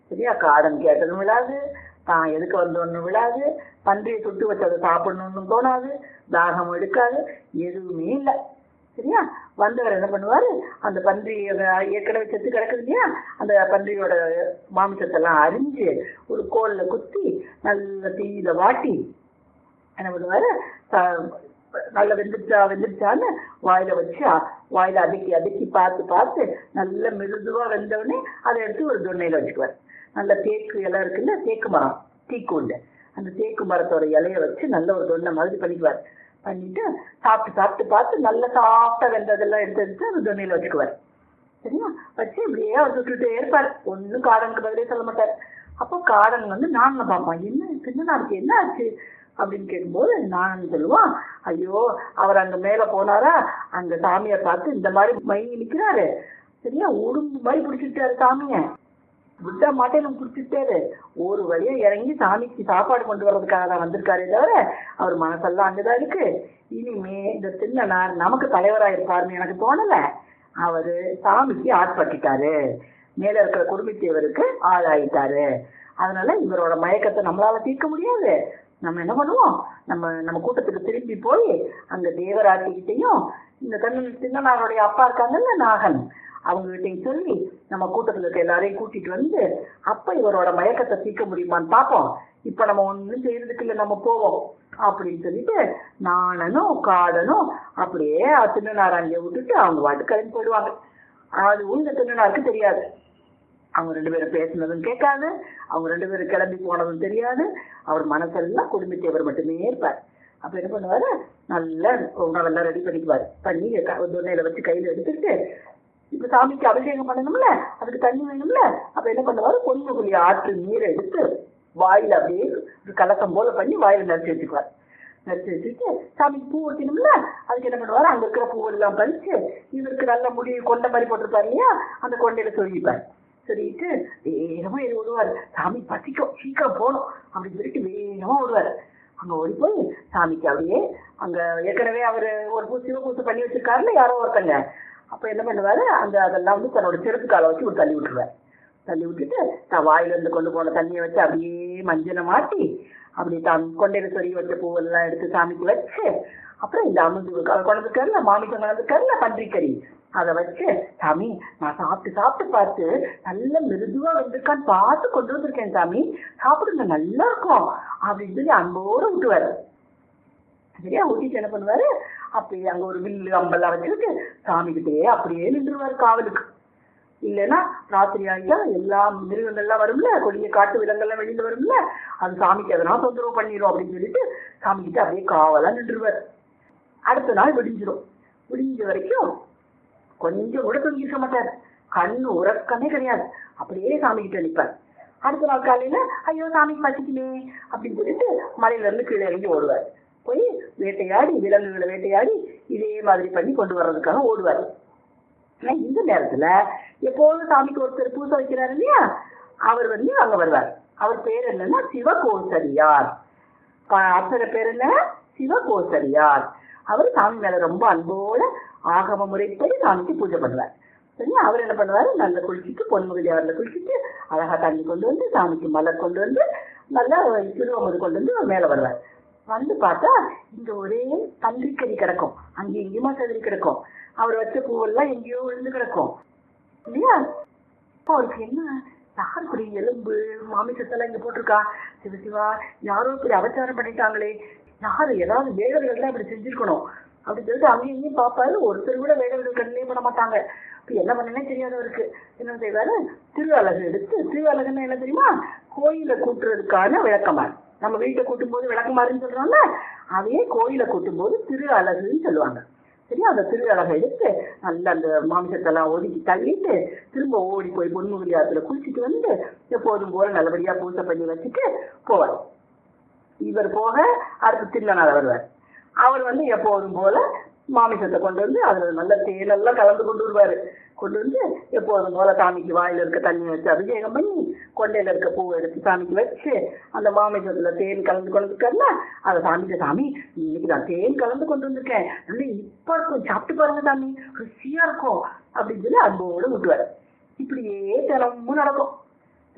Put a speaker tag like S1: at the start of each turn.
S1: சரியா காடன் கேட்டதும் விழாது தான் எதுக்கு வந்தோன்னு விழாது பன்றியை சுட்டு வச்சதை சாப்பிடணும்னு தோணாது தாகம் எடுக்காது எதுவுமே இல்லை சரியா வந்தவர் என்ன பண்ணுவாரு அந்த பன்றி அஹ், ஏற்கனவே செத்து கிடக்குது இல்லையா அந்த பன்றியோட மாமிசத்தெல்லாம் அரிஞ்சு ஒரு கோல்ல குத்தி நல்ல தீயில வாட்டி என்ன பண்ணுவாரு ச- நல்ல வெந்துச்சா வெந்துச்சான்னு வாயில வச்சு அ- வாயில அடுக்கி அடுக்கி பார்த்து பார்த்து நல்ல மிருதுவா வெந்தவுடனே அதை எடுத்து ஒரு தொன்னையில வச்சுக்குவார் நல்ல தேக்கு இலை இருக்குல்ல தேக்கு மரம் தீக்குண்டு அந்த தேக்கு மரத்தோட இலைய வச்சு நல்ல ஒரு தொன்னை மாதிரி பண்ணிக்குவார் பண்ணிட்டு சாப்பிட்டு சாப்பிட்டு பார்த்து நல்ல சாப்பிட்ட வெந்ததெல்லாம் எடுத்து எடுத்து அந்த தொன்னையில வச்சுக்குவார் சரியா வச்சு இப்படியே அவர் சுட்டுட்டே இருப்பார் ஒன்றும் காடனுக்கு பதிலே சொல்ல மாட்டார் அப்போ காடன் வந்து நானும் பார்ப்பான் என்ன சின்னனாருக்கு என்ன ஆச்சு அப்படின்னு கேட்கும்போது நான் சொல்லுவான் ஐயோ அவர் அங்க மேல போனாரா அங்க சாமியை பார்த்து இந்த மாதிரி மயங்கி நிக்கிறாரு சரியா உடும்பு மாதிரி பிடிச்சிட்டாரு சாமிய விட்ட மாட்டேன்னு பிடிச்சிட்டாரு ஒரு வழியா இறங்கி சாமிக்கு சாப்பாடு கொண்டு வர்றதுக்காக தான் வந்திருக்காரே தவிர அவர் மனசெல்லாம் அங்கதான் இருக்கு இனிமே இந்த திண்ணனார் நமக்கு தலைவரா இருப்பாருன்னு எனக்கு தோணல அவரு சாமிக்கு ஆட்பட்டுட்டாரு மேல இருக்கிற குடும்பத்தேவருக்கு ஆளாயிட்டாரு அதனால இவரோட மயக்கத்தை நம்மளால தீர்க்க முடியாது நம்ம என்ன பண்ணுவோம் நம்ம நம்ம கூட்டத்துக்கு திரும்பி போய் அந்த தேவராட்டிகிட்டையும் இந்த கண்ணன் சின்னனாருடைய அப்பா இருக்காங்கல்ல நாகன் அவங்க கிட்டையும் சொல்லி நம்ம கூட்டத்துல இருக்க எல்லாரையும் கூட்டிட்டு வந்து அப்ப இவரோட மயக்கத்தை தீர்க்க முடியுமான்னு பார்ப்போம் இப்ப நம்ம ஒண்ணும் செய்யறதுக்கு இல்லை நம்ம போவோம் அப்படின்னு சொல்லிட்டு நாணனும் காடனும் அப்படியே திருநாராயணியை விட்டுட்டு அவங்க வாட்டு கிளம்பி போயிடுவாங்க அது இந்த திருநாருக்கு தெரியாது அவங்க ரெண்டு பேரும் பேசுனதும் கேட்காது அவங்க ரெண்டு பேரும் கிளம்பி போனதும் தெரியாது அவர் மனசெல்லாம் குடும்பத்தேவர் மட்டுமே இருப்பார் அப்ப என்ன பண்ணுவாரு நல்ல உணவெல்லாம் ரெடி பண்ணிக்குவார் பண்ணி க- ஒரு தொன்னையில வச்சு கையில எடுத்துக்கிட்டு இப்ப சாமிக்கு அபிஷேகம் பண்ணணும்ல அதுக்கு தண்ணி வேணும்ல அப்ப என்ன பண்ணுவாரு பொன்முகுலி ஆற்று நீரை எடுத்து வாயில அப்படியே ஒரு கலக்கம் போல பண்ணி வாயில நிறுத்தி வச்சுக்குவார் நிறுத்தி வச்சுட்டு சாமிக்கு பூ வைக்கணும்ல அதுக்கு என்ன பண்ணுவாரு அங்க இருக்கிற பூவெல்லாம் பறிச்சு இவருக்கு நல்ல முடி கொண்ட மாதிரி போட்டிருப்பாரு இல்லையா அந்த கொண்டையில சொல்லிப்பார் சொல்லிட்டு வேகமா ஏறி ஓடுவார் சாமி பசிக்கும் சீக்கிரம் போகணும் அப்படின்னு சொல்லிட்டு வேகமா ஓடுவார் அங்க ஓடி போய் சாமிக்கு அப்படியே அங்க ஏற்கனவே அவரு ஒரு பூ சிவபூசை பண்ணி வச்சிருக்காருல்ல யாரோ ஒருத்தங்க அப்ப என்ன பண்ணுவாரு அந்த அதெல்லாம் வந்து தன்னோட செருப்பு காலை வச்சு ஒரு தள்ளி விட்டுருவார் தள்ளி விட்டுட்டு தான் வாயில இருந்து கொண்டு போன தண்ணியை வச்சு அப்படியே மஞ்சளை மாட்டி அப்படி தான் கொண்டையில சொருகி வச்ச பூவெல்லாம் எடுத்து சாமிக்கு வச்சு அப்புறம் இந்த அமுது கொண்டதுக்கரில் மாமிக்கம் கொண்டதுக்கரில் பன்றிக்கறி அதை வச்சு சாமி நான் சாப்பிட்டு சாப்பிட்டு பார்த்து நல்ல மிருதுவா வந்திருக்கான்னு பார்த்து கொண்டு வந்திருக்கேன் சாமி சாப்பிடுங்க நல்லா இருக்கும் அப்படின்னு சொல்லி அன்போட விட்டுவாரு சரியா ஊட்டிட்டு என்ன பண்ணுவாரு அப்படியே அங்க ஒரு வில்லு அம்பெல்லாம் வச்சுக்கிட்டு சாமி கிட்டே அப்படியே நின்றுவாரு காவலுக்கு இல்லைன்னா ராத்திரி ஆகிட்டா எல்லா மிருகங்கள்லாம் வரும்ல கொடிய காட்டு விலங்கெல்லாம் வெளியில வரும்ல அது சாமிக்கு எதனா தொந்தரவு பண்ணிடும் அப்படின்னு சொல்லிட்டு சாமி கிட்ட அப்படியே காவலா நின்றுவார் அடுத்த நாள் விடிஞ்சிரும் விடிஞ்ச வரைக்கும் கொஞ்சம் கூட தூங்கிருக்க மாட்டார் கண்ணு உறக்கமே கிடையாது அப்படியே சாமி கிட்ட நிற்பார் அடுத்த நாள் காலையில ஐயோ சாமி பசிக்குமே அப்படின்னு சொல்லிட்டு மலையில இருந்து கீழே இறங்கி ஓடுவார் போய் வேட்டையாடி விலங்குகளை வேட்டையாடி இதே மாதிரி பண்ணி கொண்டு வர்றதுக்காக ஓடுவார் ஆனா இந்த நேரத்துல எப்போதும் சாமிக்கு ஒருத்தர் பூசை வைக்கிறாரு இல்லையா அவர் வந்து அங்க வருவார் அவர் பேர் என்னன்னா சிவகோசரியார் ப- அர்ச்சகர் பேர் என்ன சிவகோசரியார் அவர் சாமி மேல ரொம்ப அன்போட ஆகம முறைப்படி சாமிக்கு பூஜை பண்ணுவார் சரியா அவர் என்ன பண்ணுவாரு நல்ல குளிச்சுட்டு பொன்முகலி அவர்ல குளிச்சுட்டு அழகா தண்ணி கொண்டு வந்து சாமிக்கு மலர் கொண்டு வந்து நல்லா திருவமுது கொண்டு வந்து அவர் மேல வருவார் வந்து பார்த்தா இங்க ஒரே பன்றிக்கறி கிடக்கும் அங்க எங்கேயுமா சதுரி கிடக்கும் அவர் வச்ச பூவெல்லாம் எங்கேயோ விழுந்து கிடக்கும் இல்லையா அப்போ அவருக்கு என்ன யார் இப்படி எலும்பு மாமிசத்தெல்லாம் இங்க போட்டிருக்கா சிவ சிவா யாரோ இப்படி அபச்சாரம் பண்ணிட்டாங்களே யாரு ஏதாவது வேடர்கள்லாம் இப்படி செஞ்சிருக்கணும் அப்படின்னு சொல்லிட்டு அங்கேயும் இங்கேயும் பார்ப்பாரு ஒருத்தர் கூட வேடர்கள் கண்ணிலே பண்ண மாட்டாங்க இப்ப என்ன பண்ணனே தெரியாதவருக்கு என்ன செய்வாரு திரு அழகு எடுத்து திரு அழகுன்னா என்ன தெரியுமா கோயிலை கூட்டுறதுக்கான விளக்கமாறு நம்ம வீட்டை கூட்டும் போது விளக்கமாறுன்னு சொல்றோம்ல அதையே கோயிலை கூட்டும் போது திரு அழகுன்னு சொல்லுவாங்க சரியா அந்த திரு அழகை எடுத்து நல்லா அந்த மாமிசத்தெல்லாம் ஒதுக்கி தள்ளிட்டு திரும்ப ஓடி போய் பொன்முகலி ஆத்துல குளிச்சுட்டு வந்து எப்போதும் போல நல்லபடியா பூஜை பண்ணி வச்சுட்டு போவார் இவர் போக அடுத்து திருநனார் வருவார் அவர் வந்து எப்போதும் போல மாமிசத்தை கொண்டு வந்து அதுல நல்ல தேனெல்லாம் கலந்து கொண்டு வருவாரு கொண்டு வந்து எப்போதும் போல சாமிக்கு வாயில இருக்க தண்ணி வச்சு அபிஷேகம் பண்ணி கொண்டையில இருக்க பூவை எடுத்து சாமிக்கு வச்சு அந்த மாமிசத்துல தேன் கலந்து கொண்டு இருக்கல அதை சாமிக்கு சாமி இன்னைக்கு நான் தேன் கலந்து கொண்டு வந்திருக்கேன் நல்ல இனிப்பா இருக்கும் சாப்பிட்டு பாருங்க சாமி ருசியா இருக்கும் அப்படின்னு சொல்லி அன்போடு விட்டுவாரு இப்படியே தினமும் நடக்கும்